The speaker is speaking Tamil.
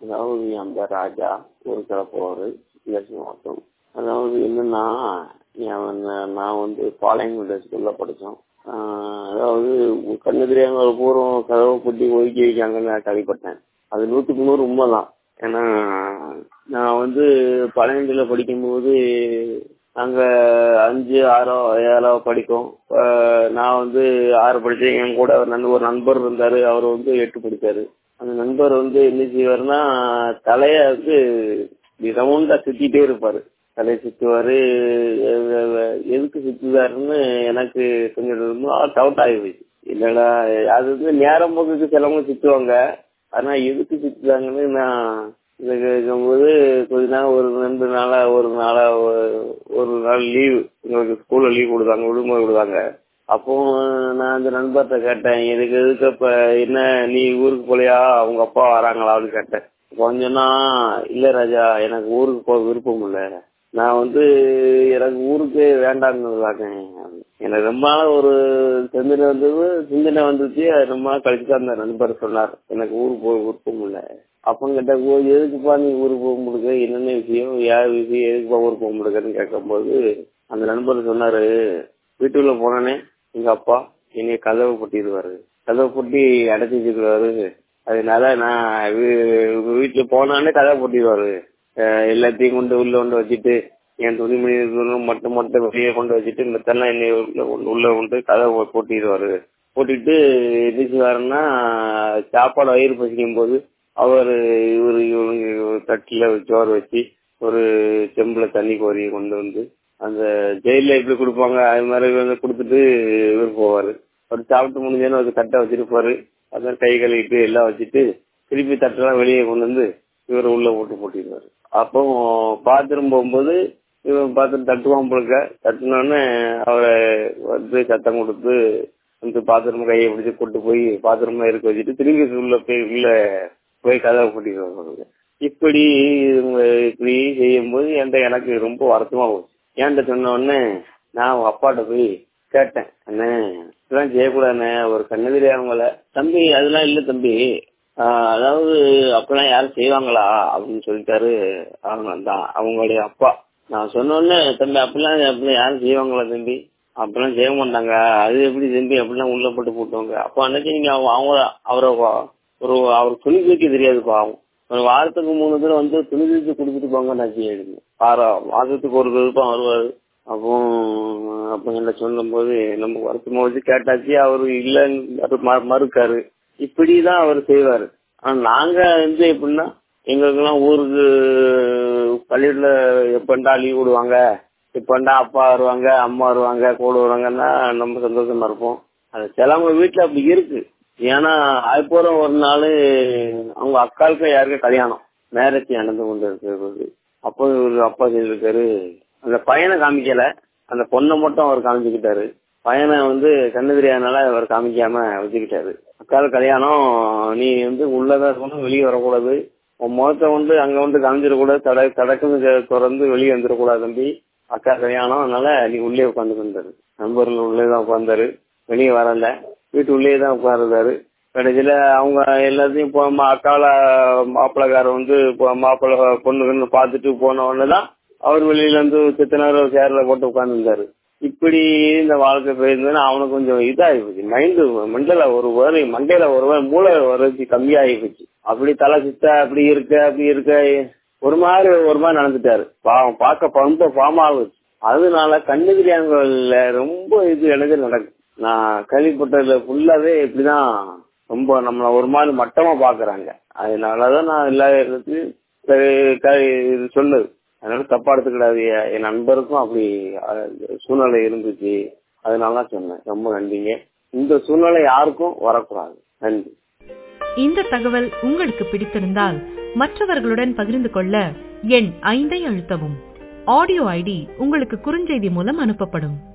அதாவது என் பேர் ராஜா ஊர் கிளப்பவர் தென்காசி மாவட்டம் அதாவது என்னன்னா என் நான் வந்து பாளையங்குடி ஸ்கூல்ல படித்தோம் அதாவது கண்ணு தெரியாத பூர்வம் கதவை பூட்டி ஒதுக்கி வைக்காங்கன்னு நான் கேள்விப்பட்டேன் அது நூற்றுக்கு நூறு உண்மைதான் ஏன்னா நான் வந்து பழையங்குடியில் படிக்கும்போது நாங்கள் அஞ்சு ஆறோ ஏழோ படித்தோம் நான் வந்து ஆறு படித்தேன் என் கூட ஒரு நண்பர் ஒரு நண்பர் இருந்தார் அவர் வந்து எட்டு படித்தார் அந்த நண்பர் வந்து என்ன செய்வார்னா தலையை வந்து ரவுண்டாக சுற்றிட்டே இருப்பார் தலையை சுற்றுவார் எதுக்கு சுற்றுவாருன்னு எனக்கு கொஞ்சம் ரொம்ப டவுட் ஆகி போச்சு இல்லைடா அது வந்து நேரம் போக்குக்கு சிலவங்க சுற்றுவாங்க ஆனால் எதுக்கு சுற்றுறாங்கன்னு நான் இருக்கும்போது கொஞ்ச நாள் ஒரு ரெண்டு நாளா ஒரு நாளா ஒரு நாள் லீவு எங்களுக்கு ஸ்கூல்ல லீவ் கொடுத்தாங்க விடுமுறை கொடுத்தாங்க அப்போ நான் அந்த நண்பர்கிட்ட கேட்டேன் எனக்கு எதுக்கு இப்ப என்ன நீ ஊருக்கு போலையா அவங்க அப்பா வராங்களா அப்படின்னு கேட்டேன் கொஞ்சம்னா இல்ல ராஜா எனக்கு ஊருக்கு போக விருப்பம் இல்லை நான் வந்து எனக்கு ஊருக்கு வேண்டாம்னு எனக்கு ரொம்ப நாள் ஒரு சிந்தனை வந்தது சிந்தனை வந்துச்சு அது ரொம்ப நாள் கழிச்சு அந்த நண்பர் சொன்னார் எனக்கு ஊருக்கு போக விருப்பம் இல்லை அப்பன் கிட்ட எதுக்குப்பா நீ ஊருக்கு போக முடியுது என்னென்ன விஷயம் யார் விஷயம் எதுக்குப்பா ஊருக்கு போக முடியுதுன்னு கேட்கும்போது அந்த நண்பர் சொன்னாரு வீட்டுக்குள்ள போனானே எங்க அப்பா என்னைய கதவை பொட்டிடுவாரு கதவை பொட்டி அடைச்சி வச்சுக்கிறாரு அதனால நான் வீட்டுல போனானே கதவை பொட்டிடுவாரு எல்லாத்தையும் கொண்டு உள்ள கொண்டு வச்சுட்டு என் துணிமணி மட்டும் மட்டும் வெளியே கொண்டு வச்சுட்டு மத்தெல்லாம் என்னை உள்ள கொண்டு கதவை போட்டிடுவாரு போட்டுட்டு என்ன செய்வாருன்னா சாப்பாடு வயிறு பசிக்கும் போது அவர் இவர் இவங்க தட்டில் சோறு வச்சு ஒரு செம்புல தண்ணி கோரி கொண்டு வந்து அந்த ஜெயிலில் எப்படி கொடுப்பாங்க அது மாதிரி வந்து கொடுத்துட்டு இவர் போவார் அவர் சாப்பிட்டு முடிஞ்சோன்னு ஒரு தட்டை வச்சிருப்பாரு அதான் கை கழுவிட்டு எல்லாம் வச்சுட்டு திருப்பி தட்டெல்லாம் வெளியே கொண்டு வந்து இவர் உள்ள போட்டு போட்டிடுவார் அப்போ பாத்ரூம் போகும்போது இவன் பார்த்து தட்டுவான் போலுக்க தட்டினோடனே அவரை வந்து சத்தம் கொடுத்து வந்து பாத்ரூம் கையை பிடிச்சி கூட்டு போய் பாத்ரூம்ல இருக்க வச்சுட்டு திரும்பி உள்ள போய் உள்ள போய் கதவை பூட்டிடுவாங்க இப்படி இப்படி செய்யும்போது என்கிட்ட எனக்கு ரொம்ப வருத்தமா போச்சு ஏன்ட்ட சொன்ன உடனே நான் அவங்க அப்பாட்ட போய் கேட்டேன் அண்ணே இதெல்லாம் செய்யக்கூடாதுண்ணே ஒரு கண்ணு தெரியாதவங்கள தம்பி அதெல்லாம் இல்லை தம்பி அதாவது அப்பெல்லாம் யாரும் செய்வாங்களா அப்படின்னு சொல்லிட்டாரு அவங்க தான் அவங்களுடைய அப்பா நான் சொன்னோடனே தம்பி அப்படிலாம் அப்படிலாம் யாரும் செய்வாங்களா தம்பி அப்படிலாம் செய்ய மாட்டாங்க அது எப்படி தம்பி அப்படிலாம் உள்ள போட்டு போட்டுவாங்க அப்போ அன்னைக்கு நீங்க அவங்க அவரை ஒரு அவர் துணி தூக்கி தெரியாதுப்பா ஒரு வாரத்துக்கு மூணு தடவை வந்து துணி தூக்கி கொடுத்துட்டு போங்க நான் செய்யுங்க வாரம் மாதத்துக்கு ஒரு விருப்பம் வருவாரு அப்போ அப்போ என்ன சொல்லும் போது நம்ம வருத்தமா வச்சு கேட்டாச்சு அவரு இல்லைன்னு மறுக்காரு இப்படிதான் அவர் செய்வாரு ஆனா நாங்க வந்து எப்படின்னா எங்களுக்கெல்லாம் ஊருக்கு பள்ளியில எப்பண்டா லீவ் விடுவாங்க எப்பண்டா அப்பா வருவாங்க அம்மா வருவாங்க கூட வருவாங்கன்னா ரொம்ப சந்தோஷமா இருப்போம் அது சிலவங்க வீட்டுல அப்படி இருக்கு ஏன்னா அதுபோற ஒரு நாள் அவங்க அக்காளுக்கு யாருக்கும் கல்யாணம் மேரேஜ் நடந்து கொண்டு இருக்கிறது அப்போ இவரு அப்பா சொல்லியிருக்காரு அந்த பையனை காமிக்கல அந்த பொண்ணை மட்டும் அவர் காமிச்சுக்கிட்டாரு பையனை வந்து கண்ணு தெரியாதனால அவர் காமிக்காம வச்சுக்கிட்டாரு அக்கால் கல்யாணம் நீ வந்து உள்ளதான் இருக்கணும் வெளியே வரக்கூடாது உன் முகத்தை வந்து அங்க வந்து காமிச்சிடக்கூடாது தட தடக்குன்னு திறந்து வெளியே வந்துடக்கூடாது தம்பி அக்கா கல்யாணம் அதனால நீ உள்ளே உட்காந்துக்கிட்டாரு நண்பர்கள் உள்ளே தான் உட்காந்தாரு வெளியே வரல வீட்டு உள்ளே தான் உட்காருந்தாரு கடைசியில அவங்க எல்லாத்தையும் இப்போ அக்கால மாப்பிள்ளைக்காரர் வந்து மாப்பிள்ளை பொண்ணுக்குன்னு பார்த்துட்டு போன உடனே தான் அவர் வெளியில இருந்து சித்த நேரம் சேர்ல போட்டு உட்காந்துருந்தாரு இப்படி இந்த வாழ்க்கை போயிருந்ததுன்னா அவனுக்கு கொஞ்சம் இதாகி போச்சு மைண்டு மண்டல ஒரு வேலை மண்டையில ஒரு மூளை வளர்ச்சி கம்மியாகி போச்சு அப்படி தலை சுத்த அப்படி இருக்க அப்படி இருக்க ஒரு மாதிரி ஒரு மாதிரி நடந்துட்டாரு பாவம் பார்க்க ரொம்ப பாமாகுது அதனால கண்ணு தெரியாதவங்கள்ல ரொம்ப இது எனக்கு நடக்கும் நான் கேள்விப்பட்டதுல ஃபுல்லாவே இப்படிதான் ரொம்ப நம்மள ஒரு மாதிரி மட்டமா பாக்குறாங்க அதனாலதான் நான் எல்லா இது சொல்லுது அதனால தப்பா எடுத்துக்கிடாது என் நண்பருக்கும் அப்படி சூழ்நிலை இருந்துச்சு அதனால தான் சொன்னேன் ரொம்ப நன்றிங்க இந்த சூழ்நிலை யாருக்கும் வரக்கூடாது நன்றி இந்த தகவல் உங்களுக்கு பிடித்திருந்தால் மற்றவர்களுடன் பகிர்ந்து கொள்ள எண் ஐந்தை அழுத்தவும் ஆடியோ ஐடி உங்களுக்கு குறுஞ்செய்தி மூலம் அனுப்பப்படும்